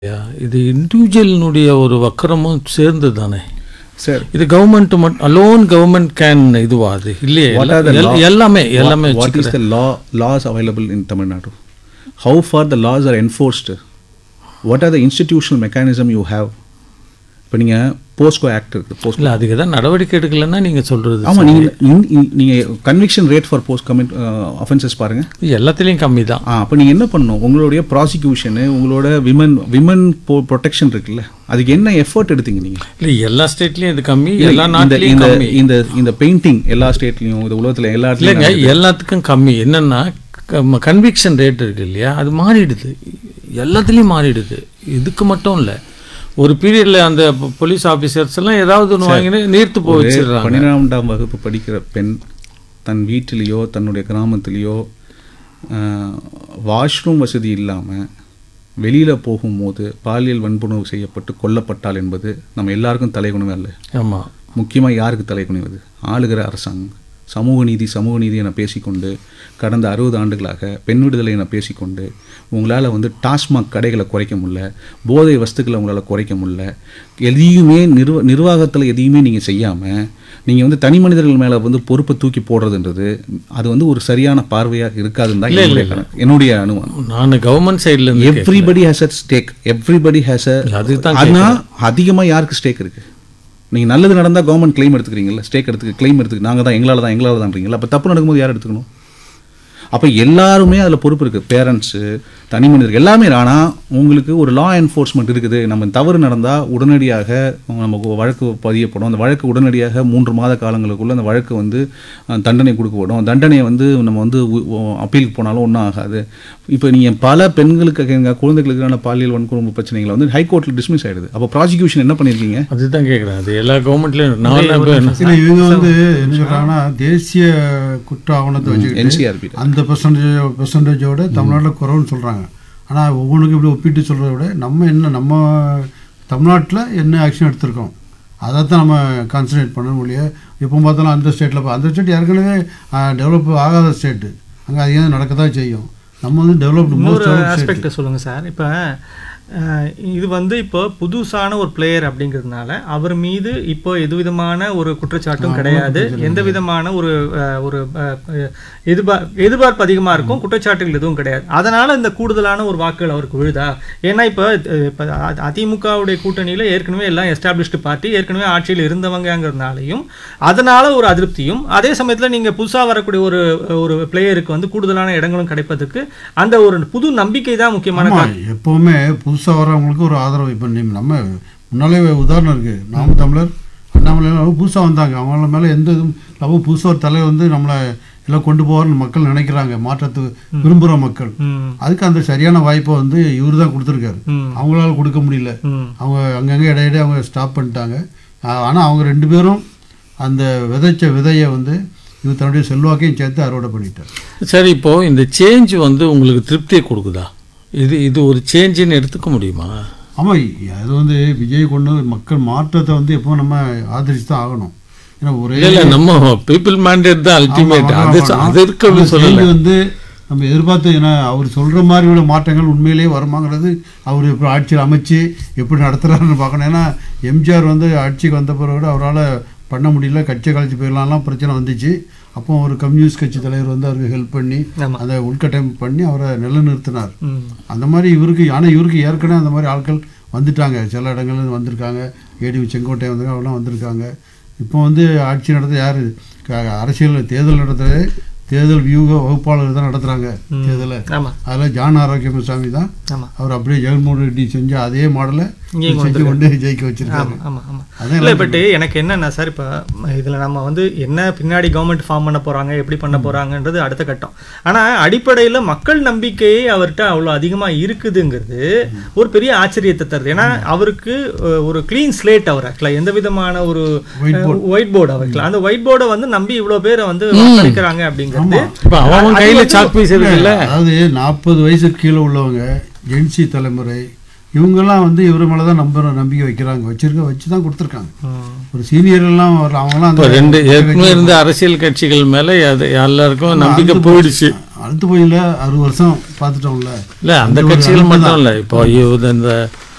யா, இது இண்டிவிஜுவலினுடைய ஒரு வக்கரமும் சேர்ந்து தானே சார் இது கவர்மெண்ட் மட்டும் அலோன் கவர்மெண்ட் கேன் இதுவா அது இல்லையே What are the எல்லா- law- எல்லாமே எல்லாமே what is the law laws available in Tamil Nadu? How far the laws are enforced? What are the institutional mechanism you have? இப்போ நீங்கள் போஸ்கோ ஆக்ட் இருக்குது post இல்ல அதுக்கு தான் நடவடிக்கை எடுக்கலைன்னா நீங்க சொல்றது ஆமாம் நீங்கள் நீங்கள் conviction rate for post commit offences பாருங்கள் எல்லாத்துலேயும் கம்மி தான் ஆ அப்போ நீங்கள் என்ன பண்ணணும் உங்களுடைய ப்ராசிக்யூஷனு உங்களோட விமன் விமன் ப்ரொடெக்ஷன் இருக்குல்ல அதுக்கு என்ன எஃபர்ட் எடுத்தீங்க நீங்கள் இல்ல எல்லா ஸ்டேட்லயும் இது கம்மி இல்ல, எல்லா இந்த நாட்டிலையும் இந்த கம்மி இந்த இந்த பெயிண்டிங் எல்லா ஸ்டேட்லயும் இந்த உலகத்துல எல்லா இல்லைங்க இடத்துலயும் எல்லாத்துக்கும் கம்மி என்னன்னா கன்விக்ஷன் ரேட் இருக்கு இல்லையா அது மாறிடுது எல்லாத்துலேயும் மாறிடுது இதுக்கு மட்டும் இல்லை ஒரு பீரியட்ல அந்த போலீஸ் ஆஃபீஸர்ஸ் எல்லாம் ஏதாவது ஒன்று வாங்கினு நீர்த்து போய் வச்சிடுறாங்க பன்னிரெண்டாம் வகுப்பு படிக்கிற பெண் தன் வீட்டிலேயோ தன்னுடைய கிராமத்திலேயோ வாஷ்ரூம் வசதி இல்லாமல் வெளியில் போகும்போது பாலியல் வன்புணர்வு செய்யப்பட்டு கொல்லப்பட்டால் என்பது நம்ம எல்லாருக்கும் தலைகுணமே இல்லை ஆமா முக்கியமாக யாருக்கு தலைகுனிவது ஆளுகிற அரசாங்கம் சமூக நீதி சமூக நீதி என பேசிக்கொண்டு கடந்த அறுபது ஆண்டுகளாக பெண் விடுதலை என பேசிக்கொண்டு உங்களால் வந்து டாஸ்மாக் கடைகளை குறைக்க முடியல போதை வஸ்துக்களை உங்களால் குறைக்க முடியல எதையுமே நிர்வ நிர்வாகத்தில் எதையுமே நீங்கள் செய்யாமல் நீங்கள் வந்து தனி மனிதர்கள் மேலே வந்து பொறுப்பை தூக்கி போடுறதுன்றது அது வந்து ஒரு சரியான பார்வையாக இருக்காதுன்னு தான் என்னுடைய கணக்கு- என்னுடைய அனுமானம் நான் கவர்மெண்ட் சைடுல இருந்து everybody has a stake everybody has a அதுதான் ஆனால் அதிகமாக யாருக்கு ஸ்டேக் இருக்கு நீங்கள் நல்லது நடந்தால் கவர்மெண்ட் claim எடுத்துக்கிறீங்களா ஸ்டேக் எடுத்துக்க claim எடுத்துக்க நாங்கள் தான் எங்களால் தான் எங்களால் தான்றீங்களா அப்போ தப்பு நடக்கும்போது யார் எடுத்துக்கணும் அப்போ எல்லாருமே அதில் பொறுப்பு இருக்குது பேரண்ட்ஸு தனி மனிதர்கள் எல்லாமே ஆனால் உங்களுக்கு ஒரு லா என்ஃபோர்ஸ்மெண்ட் இருக்குது நம்ம தவறு நடந்தால் உடனடியாக நமக்கு வழக்கு பதியப்படும் அந்த வழக்கு உடனடியாக மூன்று மாத காலங்களுக்குள்ள அந்த வழக்கு வந்து அஹ், தண்டனை கொடுக்கப்படும் தண்டனையை வந்து நம்ம வந்து அப்பீலுக்கு போனாலும் ஒன்றும் ஆகாது இப்போ நீங்கள் பல பெண்களுக்கு எங்க குழந்தைகளுக்கான பாலியல் வன்கொடுமை பிரச்சனைகளை வந்து ஹைகோர்ட்டில் டிஸ்மிஸ் ஆயிடுது அப்போ ப்ராசிக்யூஷன் என்ன பண்ணியிருக்கீங்க அதுதான் கேட்குறேன் அது எல்லா கவர்மெண்ட்லயும் நான் என்ன- இல்ல இவங்க வந்து என்ன சொல்றாங்கன்னா தேசிய குற்ற ஆவணத்தை வச்சுக்கிட்டு என்சிஆர்பி அந்த பெர்சன்டேஜ் பெர்சன்டேஜோட தமிழ்நாட்டில் குறைவுன்னு சொல்றாங்க ஆனா ஒவ்வொன்றுக்கும் இப்படி ஒப்பிட்டு சொல்றதை விட நம்ம என்ன நம்ம தமிழ்நாட்டில் என்ன ஆக்ஷன் எடுத்திருக்கோம் அதை தான் நம்ம கான்சன்ட்ரேட் பண்ண முடியும் எப்போ பார்த்தாலும் அந்த ஸ்டேட்டில் அந்த ஸ்டேட் ஏற்கனவே டெவலப் ஆகாத ஸ்டேட்டு அங்கே அதிகம் நடக்க தான் செய்யும் நம்ம வந்து டெவலப்டு மோஸ்ட் இன்னொரு டெவலப் ஸ்டேட் ஆஸ்பெக்ட் சொல்லுங்க சார் இப்போ அஹ், இது வந்து இப்போ புதுசான ஒரு பிளேயர் அப்படிங்கிறதுனால அவர் மீது இப்போ எது விதமான ஒரு குற்றச்சாட்டும் கிடையாது எந்த விதமான ஒரு அஹ், ஒரு அஹ், எதிர்பார் எதிர்பார்ப்பு அதிகமாக இருக்கும் குற்றச்சாட்டுகள் எதுவும் கிடையாது அதனால இந்த கூடுதலான ஒரு வாக்குகள் அவருக்கு விழுதா ஏன்னா இப்போ அஹ், இப்போ அ- அதிமுகவுடைய கூட்டணியில் ஏற்கனவே எல்லாம் எஸ்டாப்ளிஷ்டு பார்ட்டி ஏற்கனவே ஆட்சியில் இருந்தவங்கங்கிறதுனாலையும் அதனால ஒரு அதிருப்தியும் அதே சமயத்தில் நீங்கள் புதுசாக வரக்கூடிய ஒரு ஒரு பிளேயருக்கு வந்து கூடுதலான இடங்களும் கிடைப்பதற்கு அந்த ஒரு புது நம்பிக்கை தான் முக்கியமான ஆமா எப்போவுமே புதுசாக வர்றவங்களுக்கு ஒரு ஆதரவு இப்போ நீ நம்ம முன்னாலே உதாரணம் இருக்கு நாம் தமிழர் அண்ணாமலை புதுசாக வந்தாங்க அவங்கள மேலே எந்த இதுவும் நம்ம புதுசாக ஒரு தலைவர் வந்து நம்மளை எல்லாம் கொண்டு போவார்னு மக்கள் நினைக்கிறாங்க மாற்றத்து விரும்புகிற மக்கள் ம் அதுக்கு அந்த சரியான வாய்ப்பை வந்து இவர் தான் கொடுத்துருக்காரு ம் அவங்களால கொடுக்க முடியல ம் அவங்க அங்கங்கே இடையிடையே அவங்க ஸ்டாப் பண்ணிட்டாங்க ஆனால் அவங்க ரெண்டு பேரும் அந்த விதைச்ச விதையை வந்து இவர் தன்னுடைய செல்வாக்கையும் சேர்த்து அறுவடை பண்ணிட்டார் சரி இப்போ இந்த சேஞ்ச் வந்து உங்களுக்கு திருப்தியை கொடுக்குதா இது இது ஒரு சேஞ்சுன்னு எடுத்துக்க முடியுமா ஆமாம் அது வந்து விஜய் கொண்டு வந்து மக்கள் மாற்றத்தை வந்து எப்போ நம்ம ஆதரிச்சு தான் ஆகணும் ஏன்னா ஒரே இல்ல இல்ல நம்ம பீப்புள் மேண்டேட் தான் அல்டிமேட் அது அது இருக்கு அப்படின்னு சொல்லல செய்தி வந்து நம்ம எதிர்பார்த்து ஏன்னா அவர் சொல்ற மாதிரி உள்ள மாற்றங்கள் உண்மையிலேயே வருமாங்கிறது அவர் எப்படி ஆட்சியில் அமைச்சு எப்படி நடத்துறாருன்னு பார்க்கணும் ஏன்னா எம்ஜிஆர் வந்து ஆட்சிக்கு வந்த பிறகு அவரால் பண்ண முடியல கட்சியை கழிச்சு போயிடலாம்லாம் பிரச்சனை வந்துச்சு அப்போ ஒரு கம்யூனிஸ்ட் கட்சி தலைவர் வந்து அவருக்கு ஹெல்ப் பண்ணி ஆமா. அதை உள்கட்டமைப்பு பண்ணி அவரை நிலைநிறுத்தினார் ம் அந்த மாதிரி இவருக்கு ஆனால் இவருக்கு ஏற்கனவே அந்த மாதிரி ஆட்கள் வந்துட்டாங்க சில இடங்கள்ல இருந்து வந்திருக்காங்க ஏடிவி செங்கோட்டை வந்து அவெல்லாம் வந்திருக்காங்க இப்போ வந்து ஆட்சி நடத்த யார் அரசியல் தேர்தல் நடத்துறது தேர்தல் வியூக வகுப்பாளர் தான் நடத்துகிறாங்க தேர்தலை ஆமா அதில் ஜான் ஆரோக்கியமசாமி தான் ஆமா அவர் அப்படியே ஜெகன்மோகன் ரெட்டி செஞ்ச அதே மாடலை இங்கேயும் செஞ்சு கொண்டு ஜெயிக்க வச்சிருக்காரு ஆமா ஆமா ஆமா அதான் இல்லை பட் எனக்கு என்னன்னா சார் இப்போ இதில் நம்ம வந்து என்ன பின்னாடி கவர்மெண்ட் ஃபார்ம் பண்ண போறாங்க எப்படி பண்ண போறாங்கன்றது அடுத்த கட்டம் ஆனா அடிப்படையில் மக்கள் நம்பிக்கையே அவர்கிட்ட அவ்வளோ அதிகமாக இருக்குதுங்கிறது ஒரு பெரிய ஆச்சரியத்தை தருது ஏன்னா அவருக்கு அஹ், ஒரு க்ளீன் ஸ்லேட் அவர் ஆக்சுவலாக எந்த விதமான ஒரு ஒயிட் போர்டு அவருக்குல அந்த ஒயிட் போர்டை வந்து நம்பி இவ்வளோ பேரை வந்து வாக்களிக்கிறாங்க அப்படிங்கிறது இப்ப அவன் கையில சாக் பீஸ் இருக்குல்ல அதாவது நாற்பது வயசுக்கு கீழே உள்ளவங்க ஜென்சி தலைமுறை இவங்கெல்லாம் வந்து இவர் மேலே தான் நம்புற நம்பிக்கை வைக்கிறாங்க வச்சிருக்க வச்சு தான் கொடுத்துருக்காங்க ம். ஒரு சீனியர்லாம் வரல அவங்களாம் இப்போ அந்த ரெண்டு ஏற்கனவே இருந்த அரசியல் கட்சிகள் மேல அது எல்லாருக்கும் நம்பிக்கை போயிடுச்சு அடுத்து போயில அறுபது வருஷம் பார்த்துட்டோம்ல இல்ல அந்த கட்சிகள் மட்டும் இல்ல இப்போ இவ- இந்த